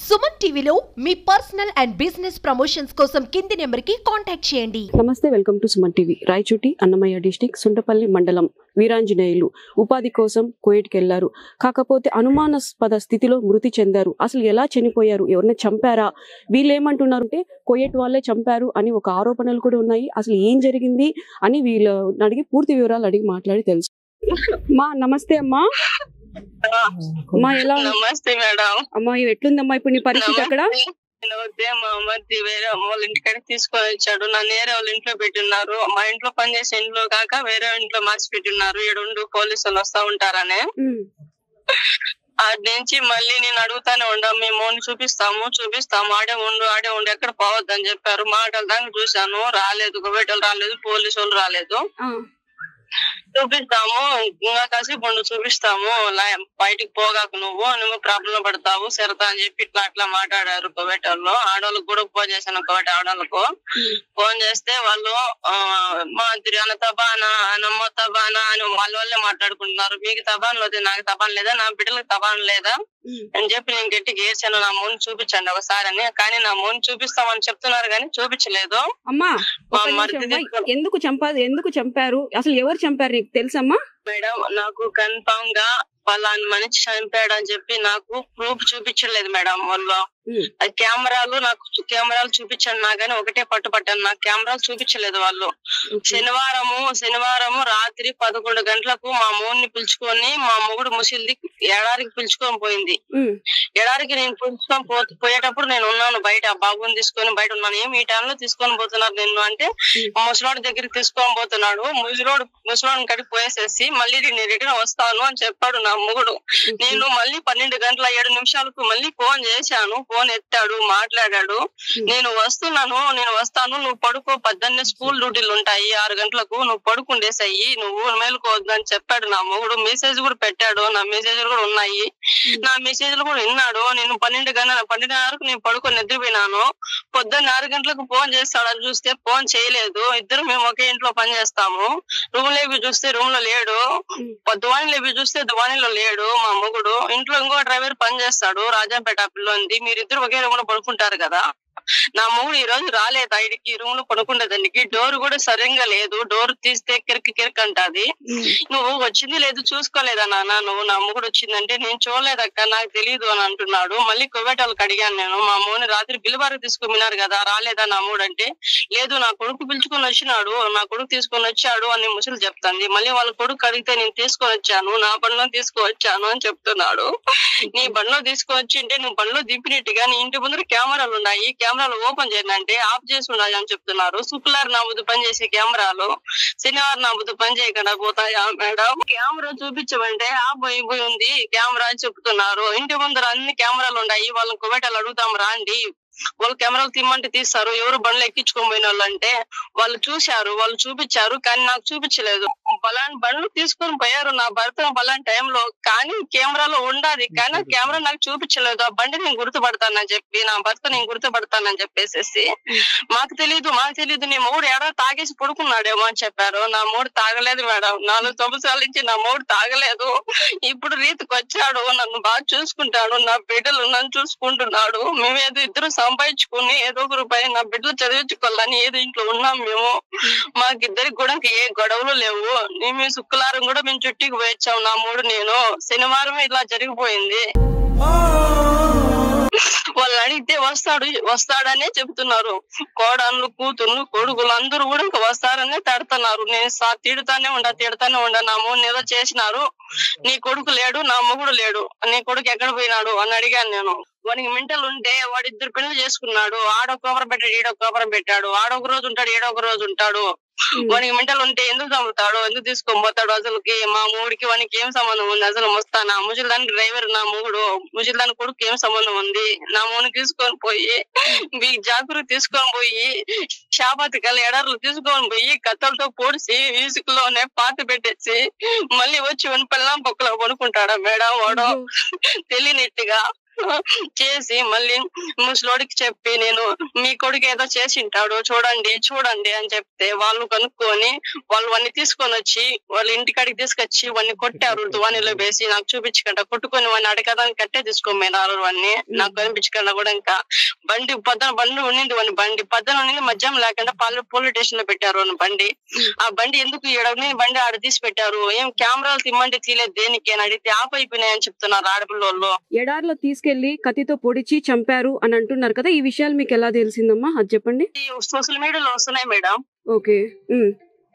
సుమన్ టీవీలో మీ personal and business promotions కోసం కింది నెంబర్కి కాంటాక్ట్ చేయండి నమస్తే welcome to Suman TV Rayachoti Annamayya district Suntapalli మండలం వీరాంజనేయులు ఉపాధి కోసం కోయిట్కి వెళ్లారు కాకపోతే అనుమానాస్పద స్థితిలో మృతి చెందారు అసలు ఎలా చనిపోయారు ఎవరిని చంపారా వీళ్ళు ఏమంటున్నారు అంటే కోయట్ వాళ్ళే చంపారు అని ఒక ఆరోపణలు కూడా ఉన్నాయి అసలు ఏం జరిగింది అని వీళ్ళు అడిగి పూర్తి వివరాలు అడిగి మాట్లాడి తెలుసు మా నమస్తే అమ్మా అమ్మా ఎలా ఉంది? నమస్తే మేడం అమ్మా ఎట్లుందమ్మా ఇప్పుడు నీ పరిస్థితి అక్కడ నమస్తే మా మధ్య వేరే అమ్మ వాళ్ళ ఇంటికాడికి తీసుకొని వచ్చాడు నన్ను వేరే వాళ్ళ ఇంట్లో పెట్టున్నారు మా ఇంట్లో పనిచేసే ఇంట్లో కాక వేరే ఇంట్లో మార్చి పెట్టున్నారు ఏడుండు పోలీసులు వస్తా ఉంటారనే ఉమ్, ఆడి నుంచి మళ్ళీ నేను అడుగుతానే ఉండా మేము ఓన్ చూపిస్తాము చూపిస్తాము ఆడే ఉండు ఆడే ఉండు ఎక్కడ పోవద్దని చెప్పారు మాటలు దాకా చూశాను రాలేదు గొవ్వేటలు రాలేదు పోలీసు వాళ్ళు రాలేదు ఆ, చూపిస్తాము ఇంకా కాసేపు ఉండు చూపిస్తాము లా- బయటికి పోగాకు నువ్వు నువ్వు ప్రాబ్లం పడతావు సరదా అని చెప్పి ఇట్లా అట్లా మాట్లాడారు కోవేటోళ్ళు ఆడవాళ్ళకి కూడా ఫోన్ చేశాను కోవేట ఆడవాళ్ళకు ఉమ్, ఫోన్ చేస్తే వాళ్ళు ఆ, మా అన్న తబానా నమ్మ తబానా అని వాళ్ళ వాళ్ళే మాట్లాడుకుంటున్నారు మీకు తబాన్ లేదు నాకు తబాన్ లేదా నా బిడ్డలకు తబాన్ లేదా ఉమ్. అని చెప్పి నేను గట్టిగా ఏడ్చాను నా మూని చూపించండి ఒకసారి అని కానీ నా మూని చూపిస్తామని చెప్తున్నారు కానీ చూపించలేదు అమ్మా మా ఒక్క నిమిషం మరిది అమ్మా. తీసుకొని- ఎందుకు చంపారు ఎందుకు చంపారు అసలు ఎవరు చంపారు నీకు తెలుసమ్మా మేడం నాకు కన్ఫామ్ గా పలాని మనిషి చనిపోయాడు అని చెప్పి నాకు ప్రూఫ్ చూపించలేదు మేడం వాళ్ళు ఉమ్, అది కెమెరాలు నాకు చూ- కెమెరాలు చూపించాను నా కానీ ఒకటే పట్టుపట్టాను నాకు కెమెరాలు చూపించలేదు వాళ్ళు ఓకే. శనివారము శనివారము రాత్రి పదకొండు గంటలకు మా మూడిని పిలుచుకొని మా మొగుడు ముసిల్ది ఎడారికి పిలుచుకొని పోయింది ఉమ్, ఎడారికి నేను పిలుచుకొని పో పోయేటప్పుడు నేను ఉన్నాను బయట ఆ బాబుని తీసుకొని బయట ఉన్నాను ఏమి ఈ టైంలో తీసుకొని పోతున్నారు నిన్ను అంటే ముసలోడి దగ్గరికి తీసుకొని పోతున్నాడు ముసలోడు ముసలోడిని కడికి పోయేసేసి మళ్ళీ నేను రిటర్న్ వస్తాను అని చెప్పాడు నా మొగుడు నేను మళ్ళీ పన్నెండు గంటల ఏడు నిమిషాలకు మళ్ళీ ఫోన్ చేశాను ఫోన్ ఎత్తాడు మాట్లాడాడు నేను వస్తున్నాను నేను వస్తాను నువ్వు పడుకో పద్దన్నే స్కూల్ డ్యూటీలు ఉంటాయి ఆరు గంటలకు నువ్వు పడుకుండేసాయి నువ్వు మేలుకోవద్దు అని చెప్పాడు నా మొగుడు మెసేజ్ కూడా పెట్టాడు నా మెసేజ్లు కూడా ఉన్నాయి నా మెసేజ్లు కూడా విన్నాడు నేను పన్నెండు గంటల పన్నెండున్నరకు నేను పడుకొని నిద్రపోయినాను పొద్దున్న ఆరు గంటలకు ఫోన్ చేస్తాడని చూస్తే ఫోన్ చేయలేదు ఇద్దరు మేము ఒకే ఇంట్లో పని చేస్తాము రూమ్ లేవి చూస్తే రూమ్ లో లేడు దువాణి లేవి చూస్తే దువాణిలో లేడు మా మొగుడు ఇంట్లో ఇంకో డ్రైవర్ పని చేస్తాడు రాజాపేట పిల్లోంది మీరిద్దరు ఒకే రూమ్ లో పడుకుంటారు కదా నా మొగుడు ఈ రోజు రాలేదు ఐడికి రూమ్ లో పడుకునేదానికి డోర్ కూడా సరిగ్గా లేదు డోర్ తీస్తే కిరికి కిరికి అంటాది ఉమ్, నువ్వు వచ్చింది లేదు చూసుకోలేదా నాన్న నువ్వు నా మొగుడు వచ్చిందంటే నేను చూడలేదక్క నాకు తెలియదు అని అంటున్నాడు మళ్ళీ కొవ్వేటాలకు అడిగాను నేను మా అమ్మని రాత్రి బిల్లుబారు తీసుకున్నారు కదా రాలేదా నా మూడు అంటే లేదు నా కొడుకు పిలుచుకొని వచ్చినాడు నా కొడుకు తీసుకొని వచ్చాడు అని ముసలి చెప్తాంది మళ్ళీ వాళ్ళ కొడుకు అడిగితే నేను తీసుకొని వచ్చాను నా బండిలో తీసుకువచ్చాను అని చెప్తున్నాడు నీ బండిలో తీసుకొచ్చి అంటే నువ్వు బండిలో దింపినట్టుగా నీ ఇంటి ముందర కెమెరాలు ఉన్నాయి కెమెరాలు ఓపెన్ చేయండి ఆఫ్ చేసి ఉన్నాయి అని చెప్తున్నారు శుక్రవారం నా బుద్ధి పనిచేసే కెమెరాలు శనివారం నా బుద్ధి పని చేయకుండా పోతాయా మేడం కెమెరా చూపించమంటే ఆఫ్ అయిపోయి ఉంది కెమెరా అని చెప్తున్నారు ఇంటి ముందర అన్ని కెమెరాలు ఉన్నాయి వాళ్ళని కుబేటలు అడుగుతాం రాండి వాళ్ళు కెమెరాలు తీయమంటే తీస్తారు ఎవరు బండ్లు ఎక్కించుకొని పోయిన వాళ్ళు అంటే వాళ్ళు చూశారు వాళ్ళు చూపించారు కానీ నాకు చూపించలేదు బలాన్ బండ్లు తీసుకొని పోయారు నా భర్త బలాన్ టైంలో కానీ కెమెరాలో ఉండాలి కానీ ఆ కెమెరా నాకు చూపించలేదు ఆ బండి నేను గుర్తుపడతానని చెప్పి నా భర్త నేను గుర్తుపడతానని చెప్పేసేసి మాకు తెలియదు మాకు తెలియదు నీ మూడు ఏడా తాగేసి పడుకున్నాడేమో అని చెప్పారు నా మూడు తాగలేదు మేడం నాలుగు సంవత్సరాల నుంచి నా మూడు తాగలేదు ఇప్పుడు రీతికి వచ్చాడు నన్ను బాగా చూసుకుంటాడు నా బిడ్డలు నన్ను చూసుకుంటున్నాడు మేమేదో ఇద్దరు సంపాదించుకుని ఏదో ఒక రూపాయి నా బిడ్డలు చదివించుకోవాలని ఏదో ఇంట్లో ఉన్నాం మేము మాకిద్దరికి కూడా ఏ గొడవలు లేవు మేము శుక్రవారం కూడా మేము చుట్టికి పోయొచ్చాం నా మూడు నేను శనివారం ఇలా జరిగిపోయింది వాళ్ళు అడిగితే వస్తాడు వస్తాడనే చెప్తున్నారు కోడళ్ళు కూతుర్లు కొడుకులు అందరూ కూడా ఇంకా వస్తారనే తడుతున్నారు నేను సా- తిడుతానే ఉండా తిడుతానే ఉండా నా మూడు ఏదో చేసినారు నీ కొడుకు లేడు నా మొగుడు లేడు నీ కొడుకు ఎక్కడ పోయినాడు అని అడిగాను నేను వానికి మెంటల్ ఉంటే వాడు ఇద్దరు పెళ్లి చేసుకున్నాడు ఆడొక కోపరం పెట్టాడు ఈడొక కోపరం పెట్టాడు ఆడొక రోజు ఉంటాడు ఏడొక రోజు ఉంటాడు వానికి మెంటల్ ఉంటే ఎందుకు చంపుతాడు ఎందుకు తీసుకొని పోతాడు అసలుకి మా మూడికి వానికి ఏం సంబంధం ఉంది అసలు ముస్తానా ముసలిదానికి డ్రైవర్ నా మూడు ముసలిదాని కొడుకు ఏం సంబంధం ఉంది నా మూని తీసుకొని పోయి మీ జాగ్రత్త తీసుకొని పోయి షాబాతి కల ఎడర్లు తీసుకొని పోయి కత్తలతో పొడిచి ఇసుకలోనే పాత పెట్టేసి మళ్ళీ వచ్చి వని పిల్లం పక్కలో పడుకుంటాడా మేడం వాడు తెలియనిట్టుగా చేసి మళ్ళీ ముసలోడికి చెప్పి నేను మీ కొడుకు ఏదో చేసి ఉంటాడు చూడండి చూడండి అని చెప్తే వాళ్ళు కనుక్కొని వాళ్ళు అన్ని తీసుకొని వచ్చి వాళ్ళ ఇంటికాడికి తీసుకొచ్చి వాడిని కొట్టారు దువానిలో వేసి నాకు చూపించకుండా కొట్టుకొని వాడిని అడగదానికి కట్టే తీసుకోమన్నారు వాడిని నాకు కనిపించకుండా కూడా ఇంకా బండి పొద్దున బండి ఉండింది వాని బండి పొద్దున ఉండింది మధ్యాహ్నం లేకుండా పాల పోలీస్ స్టేషన్ లో పెట్టారు వాని బండి ఆ బండి ఎందుకు ఈడ ఉన్నింది బండి ఆడ తీసి పెట్టారు ఏం కెమెరాలు తిమ్మంటే తీలేదు దేనికి అని అడిగితే ఆఫ్ అయిపోయినాయని చెప్తున్నారు ఆడపిల్లలు ఎడారిలో తీసుకెళ్లి కత్తితో పొడిచి చంపారు అని అంటున్నారు కదా ఈ విషయాలు మీకు ఎలా తెలిసిందమ్మా అది చెప్పండి సోషల్ మీడియాలో వస్తున్నాయి మేడం ఓకే ఉమ్,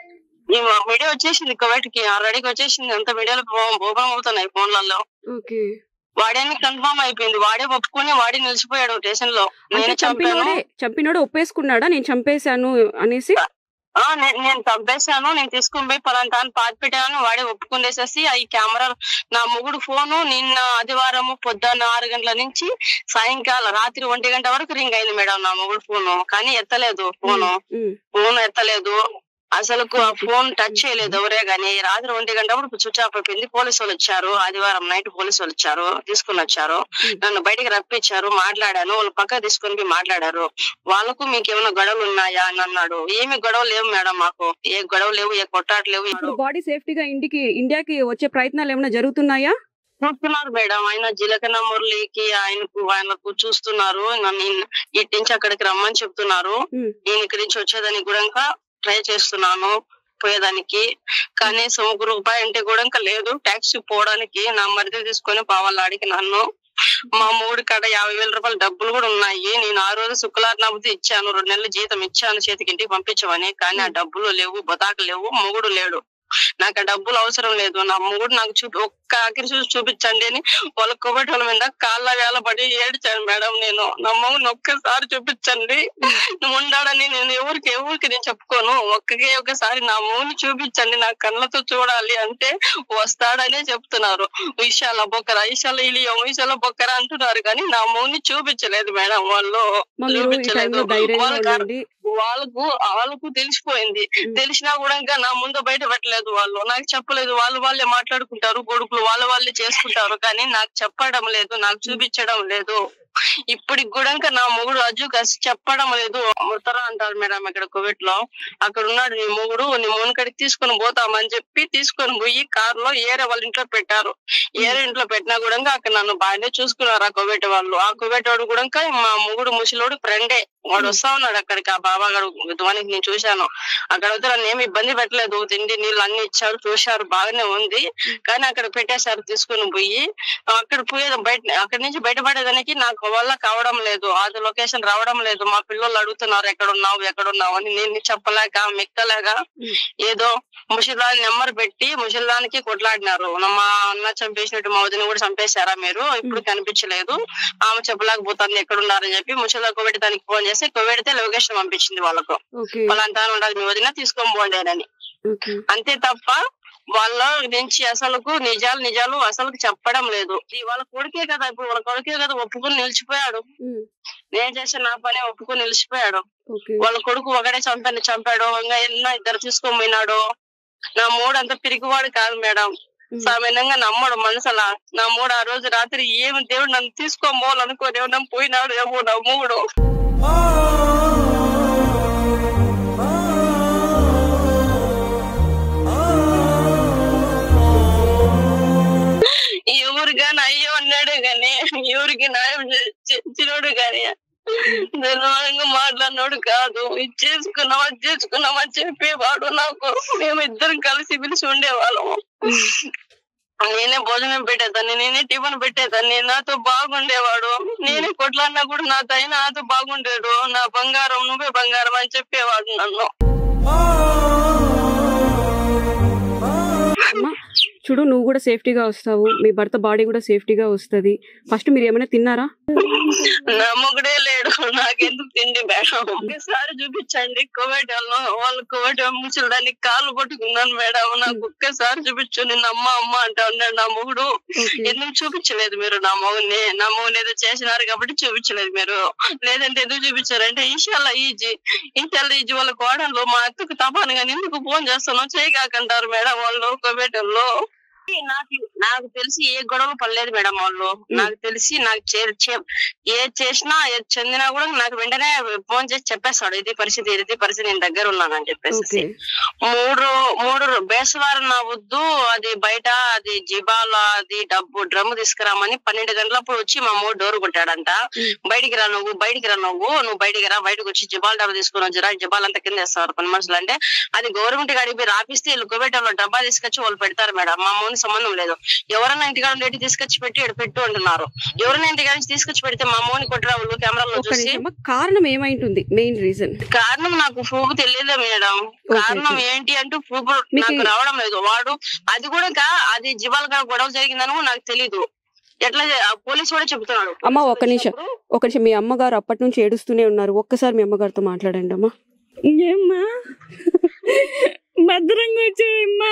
ఈ మీడియా వచ్చేసింది కువైట్ కి ఆల్రెడీ వచ్చేసింది అంత మీడియాలో ఓపెన్ అవుతున్నాయి ఫోన్లలో ఓకే వాడేమి కన్ఫర్మ్ అయిపోయింది వాడే ఒప్పుకొని వాడే నిలిచిపోయాడు స్టేషన్ లో అంటే నేను చంపాను చంపినోడే చంపినోడు ఒప్పేసుకున్నాడా నేను చంపేశాను అనేసి ఆ నే- నేను చంపేశాను నేను తీసుకుని పోయి పలాంతా అని పాతి పెట్టాను వాడే ఒప్పుకునేసేసి ఆ ఈ కెమెరా నా మొగుడు ఫోను నిన్న ఆదివారము పొద్దున్న ఆరు గంటల నుంచి సాయంకాలం రాత్రి ఒంటి గంట వరకు రింగ్ అయింది మేడం నా మొగుడు ఫోను కానీ ఎత్తలేదు ఫోను ఉమ్, ఫోన్ ఎత్తలేదు అసలు ఆ ఫోన్ టచ్ చేయలేదు ఎవరే గాని రాత్రి ఒంటి గంట అప్పుడు స్విచ్ ఆఫ్ అయిపోయింది పోలీసు వాళ్ళు వచ్చారు ఆదివారం నైట్ పోలీసు వాళ్ళు వచ్చారు తీసుకుని వచ్చారు నన్ను బయటికి రప్పించారు మాట్లాడాను వాళ్ళు పక్క తీసుకొని పోయి మాట్లాడారు వాళ్ళకు మీకు ఏమైనా గొడవలు ఉన్నాయా అని అన్నాడు ఏమి గొడవలు లేవు మేడం మాకు ఏ గొడవ లేవు ఏ కొట్టాట లేవు ఇప్పుడు బాడీ సేఫ్టీగా ఇంటికి ఇండియాకి వచ్చే ప్రయత్నాలు ఏమైనా జరుగుతున్నాయా చూస్తున్నారు మేడం ఆయన జీలకర్ర మురళికి ఆయనకు ఆయనకు చూస్తున్నారు నన్ను ఇన్- ఇటు నుంచి అక్కడికి రమ్మని చెప్తున్నారు ఉమ్, నేను ఇక్కడి నుంచి వచ్చేదానికి కూడా ఇంకా ట్రై చేస్తున్నాను పోయేదానికి కనీసం ఒక రూపాయి అంటే కూడా ఇంకా లేదు ట్యాక్సీ పోవడానికి నా మరిది తీసుకొని పోవాలాడికి నన్ను మా మూడు కాడ యాభై వేల రూపాయల డబ్బులు కూడా ఉన్నాయి నేను ఆ రోజు శుక్రవారం నవ్వుతూ ఇచ్చాను రెండు నెలల జీతం ఇచ్చాను చేతికి ఇంటికి పంపించమని కానీ ఆ డబ్బులు లేవు బతాకు లేవు మొగుడు లేడు నాకు ఆ డబ్బులు అవసరం లేదు నా మొగుడు నాకు చూపి ఒక్క ఆఖరి చూసి చూపించండి అని వాళ్ళ కొబ్బరి మీద కాళ్ళ వేల పడి ఏడ్చాను మేడం నేను నా మొగుడిని ఒక్కసారి చూపించండి నువ్వు ఉండాడని నేను ఎవరికి ఎవరికి నేను చెప్పుకోను ఒక్కకే ఒకసారి నా మొగుని చూపించండి నా కళ్ళతో చూడాలి అంటే వస్తాడనే చెప్తున్నారు విషయాల బొక్కర విషయాల ఇలియం విషయాల బొక్కర అంటున్నారు కానీ నా మొగుని చూపించలేదు మేడం వాళ్ళు మా మీరు ఈ టైంలో ధైర్యంగా వాళ్ళకి ఉండండి వాళ్ళకు వాళ్ళకు తెలిసిపోయింది ఉమ్. తెలిసినా కూడా ఇంకా నా ముందు బయట పెట్టలేదు వాళ్ళు నాకు చెప్పలేదు వాళ్ళు వాళ్ళే మాట్లాడుకుంటారు కొడుకులు వాళ్ళ వాళ్ళే చేసుకుంటారు కానీ నాకు చెప్పడం లేదు నాకు చూపించడం లేదు ఇప్పటికి కూడా ఇంకా నా మొగుడు అజ్జు కలిసి చెప్పడం లేదు ముత్తరా అంటారు మేడం ఇక్కడ కువైట్ లో అక్కడ ఉన్నాడు నీ మొగుడు నీ మొగుని కడికి తీసుకొని పోతామని చెప్పి తీసుకొని పోయి కార్ లో ఏరే వాళ్ళ ఇంట్లో పెట్టారు ఏరే ఇంట్లో పెట్టినా కూడా ఇంకా అక్కడ నన్ను బాగానే చూసుకున్నారు ఆ కువైట్ వాళ్ళు ఆ కువైట్ వాడు కూడా ఇంకా మా మొగుడు ముసలోడు ఫ్రెండే వాడు వస్తా ఉన్నాడు అక్కడికి ఆ బాబా గారు విధ్వానికి నేను చూశాను అక్కడ వద్ద నన్ను ఏమి ఇబ్బంది పెట్టలేదు తిండి నీళ్ళు అన్ని ఇచ్చారు చూశారు బాగానే ఉంది కానీ అక్కడ పెట్టేశారు తీసుకుని పోయి అక్కడ పోయేది బయట అక్కడి నుంచి బయటపడేదానికి నాకు వల్ల కావడం లేదు అది లొకేషన్ రావడం లేదు మా పిల్లలు అడుగుతున్నారు ఎక్కడ ఉన్నావు ఎక్కడ ఉన్నావు అని నేను చెప్పలేక మెక్కలేక ఏదో ముషిదాని నెంబర్ పెట్టి ముషిదానికి కొట్లాడినారు మా అన్న చంపేసినట్టు మా వదిన కూడా చంపేశారా మీరు ఇప్పుడు కనిపించలేదు ఆమె చెప్పలేకపోతుంది ఎక్కడ ఉన్నారని చెప్పి ముషిదా కోవిడ్ దానికి ఫోన్ చేసి కోవిడ్తే లొకేషన్ పంపించింది వాళ్ళకు ఓకే వాళ్ళంతా ఉండాలి మీ వదిన తీసుకొని పోండి అని ఓకే అంతే తప్ప వాళ్ళ నుంచి అసలుకు నిజాలు నిజాలు అసలు చెప్పడం లేదు ఇది వాళ్ళ కొడుకే కదా ఇప్పుడు వాళ్ళ కొడుకే కదా ఒప్పుకొని నిలిచిపోయాడు ఉమ్, నేను చేసిన నా పని ఒప్పుకొని నిలిచిపోయాడు ఓకే వాళ్ళ కొడుకు ఒకడే చంపాను చంపాడు ఇంకా ఎన్నో ఇద్దరు తీసుకొని పోయినాడు నా మూడు అంత పిరికివాడు కాదు మేడం ఉమ్, సామాన్యంగా నమ్మడు మనసులా నా మూడు ఆ రోజు రాత్రి ఏమి దేవుడు నన్ను తీసుకోని పోవాలనుకోని ఏమన్నా పోయినాడు ఏమో నా మూడు ఎవరిగాని అయ్యో అన్నాడు గాని ఎవరికి న్యాయం చేసినోడు గాని ధర్మంగా మాట్లాడినాడు కాదు ఇది చేసుకున్నాం అది చేసుకున్నాం అని చెప్పేవాడు నాకు మేము ఇద్దరం కలిసి పిలిచి ఉండేవాళ్ళం నేనే భోజనం పెట్టేదాన్ని నేనే టిఫిన్ పెట్టేదాన్ని నాతో బాగుండేవాడు నేనే కొట్లాడినా కూడా నాతో అయినా నాతో బాగుండేడు నా బంగారం నువ్వే బంగారం అని చెప్పేవాడు నన్ను అమ్మా చూడు నువ్వు కూడా సేఫ్టీగా వస్తావు మీ భర్త బాడీ కూడా సేఫ్టీగా వస్తది ఫస్ట్ మీరు ఏమైనా తిన్నారా నా మొగుడే లేడు నాకెందుకు తిండి మేడం ఒక్కసారి చూపించండి కోవిడ్ వాళ్ళు కోవిడ్ ముసలిదానికి కాళ్ళు పట్టుకున్నాను మేడం నాకు ఒక్కసారి చూపించు నిన్న అమ్మ అమ్మ అంటా ఉన్నాడు నా మొగుడు ఓకే ఎందుకు చూపించలేదు మీరు నా మొగుని నా మొగుని ఏదో చేసినారు కాబట్టి చూపించలేదు మీరు లేదంటే ఎందుకు చూపించారంటే ఇన్షాల్లా ఈజీ ఇన్షాల్లా ఈజీ వాళ్ళ కోడలు మా అక్కకు తపాను కానీ ఎందుకు ఫోన్ చేస్తున్నావు చేయకాకంటారు మేడం వాళ్ళు కోవిడ్ వాళ్ళు నాకు నాకు తెలిసి ఏ గొడవ పడలేదు మేడం వాళ్ళు నాకు తెలిసి నాకు చే- చే- ఏ చేసినా ఏది చెందినా కూడా నాకు వెంటనే ఫోన్ చేసి చెప్పేస్తాడు ఇది పరిస్థితి ఇది పరిస్థితి నేను దగ్గర ఉన్నానని చెప్పేసి ఓకే మూడు మూడు బేసవారం నా వద్దు అది బయట అది జిబాల అది డబ్బు డ్రమ్ తీసుకురామని పన్నెండు గంటలప్పుడు వచ్చి మా మూడు డోర్ కొట్టాడంట బయటికి రా నువ్వు బయటికి రా నువ్వు నువ్వు బయటికి రా బయటకు వచ్చి జిబాల్ డబ్బా తీసుకుని వచ్చి రా జిబాల్ అంతా కింద వేస్తారు పని మనుషులు అంటే అది గవర్నమెంట్ గాడికి పోయి రాపిస్తే వీళ్ళు కుబేటంలో డబ్బా తీసుకొచ్చి వాళ్ళు పెడతారు మేడం మా మూని సంబంధం లేదు ఎవరైనా ఇంటికాడ ఉండేటి తీసుకొచ్చి పెట్టి ఈడ పెట్టు అంటున్నారు ఎవరైనా ఇంటికాడ నుంచి తీసుకొచ్చి పెడితే మా మూని కొట్టరా వాళ్ళు కెమెరాలో ఒక్క చూసి నిమిషం కారణం ఏమైంటుంది మెయిన్ రీజన్ కారణం నాకు ప్రూఫ్ తెలియదు మేడం కారణం okay. ఏంటి అంటూ ప్రూఫ్ మీకు- నాకు రావడం లేదు వాడు అది కూడా కా- అది జిబాల్ గారు గొడవ జరిగిందని కూడా నాకు తెలీదు ఎట్లా చే- ఆ పోలీస్ కూడా చెప్తున్నాడు అమ్మ, ఒక్క నిమిషం. ఒక నిమిషం మీ అమ్మగారు అప్పటి నుంచి ఏడుస్తూనే ఉన్నారు ఒక్కసారి మీ అమ్మగారితో మాట్లాడండి అమ్మా ఏమ్మా భద్రంగా వచ్చాయమ్మా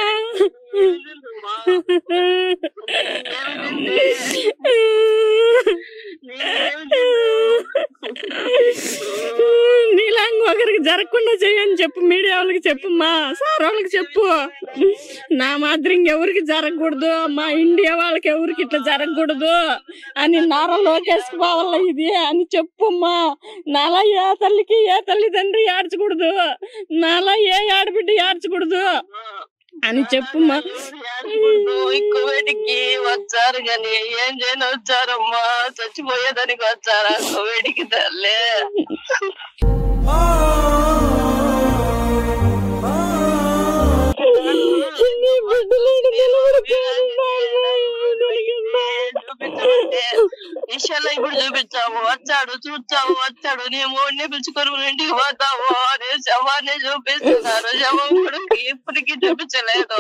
నీలాంగ్ ఒకరికి జరగకుండా చేయని చెప్పు మీడియా వాళ్ళకి చెప్పమ్మా సార్ వాళ్ళకి చెప్పు నా మాత్రం ఇంకెవరికి జరగకూడదు మా ఇండియా వాళ్ళకి ఎవరికి ఇట్లా జరగకూడదు అని నారా లోకేష్ పోవాల ఇది అని చెప్పమ్మా నాలా ఏ తల్లికి ఏ తల్లిదండ్రి ఏడ్చకూడదు నాలా ఏ ఆడబిడ్డ ఏడ్చకూడదు అని చెప్పుమా కోవిడ్కి వచ్చారు కానీ ఏం చేయని వచ్చారమ్మా చచ్చిపోయేదానికి వచ్చారా కోవిడ్కి తల్లే నీ బిడ్డలు చూపించమంటే ఈశ్వర్లో ఇప్పుడు చూపించావు వచ్చాడు చూచావు వచ్చాడు నీ మూడిని పిలుచుకొని ఇంటికి పోతావు అని శవాన్ని చూపిస్తున్నారు శవం కూడా ఇప్పటికీ చూపించలేదు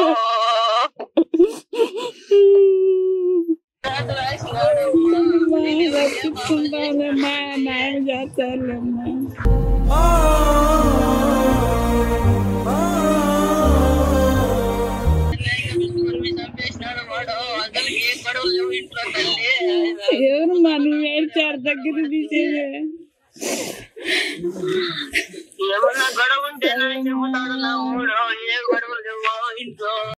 రక్షించుకుంటానమ్మా న్యాయం చేస్తానులేమ్మా చంపేసినాడు వాడు అసలు ఏ గొడవలు లేవు ఇంట్లో తల్లి ఎవరు మనం ఏడ్చారు దగ్గర తీసేది ఏమన్నా గొడవ ఉంటే నాకు చెబుతాడు నా ఊడు ఏ గొడవలు లేవు ఇంట్లో